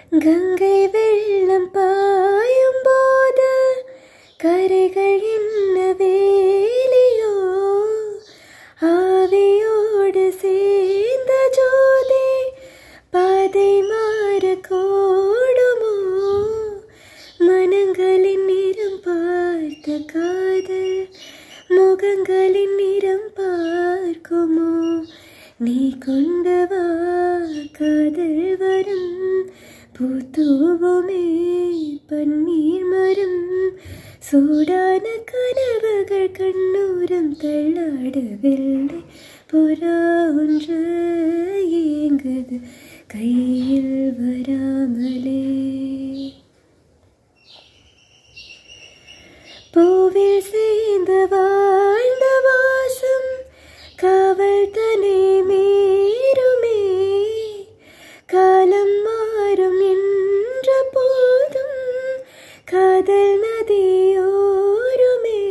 கங்கை வெள்ளம் பாயும் போது கரைகள் என்ன வேலியோ ஆவியோடு சேர்ந்த ஜோதி பாதை மாற கூடுமோ மனங்களின் நிறம் பார்த்த காதல் முகங்களின் நிறம் பார்க்குமோ நீ கொண்டு வா காதல் வரும் பூத்தூவுமே பன்னீர் மரம் சூடான கனவுகள் கண்ணூரம் தள்ளாடவில்லை புறா ஒன்று ஏங்குது கையில் வராமலே பூவில் சேர்ந்து வாழ்ந்த வாசம் காவல் தனை மீறுமே காலம் மாறும் என்ற போதும் காதல் நதியோருமே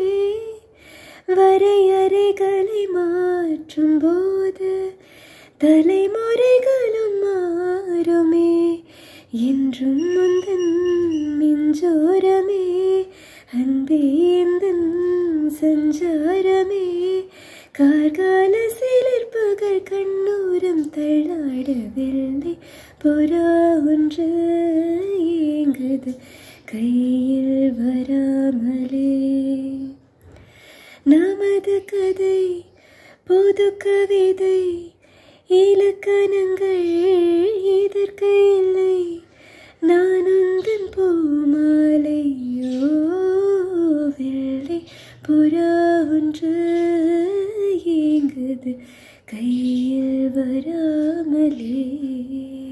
வரையறைகளை மாற்றும் போது தலைமுறைகளும் மாறுமே என்றும் முந்தன் மிஞ்சோரமே அன்பேந்தன் சஞ்சாரமே கார்கால சிலிர்ப்புகள் கண்ணூரம் தள்ளாடவில்லை புறா ஒன்று ஏங்குது கையில் வராமலே நமது கதை பொது கவிதை இலக்கணங்கள் இதற்கு இல்லை நான் உந்தன் பூமாலையோ வெள்ளை புறா ஒன்று ஏங்குது கையில் வராமலே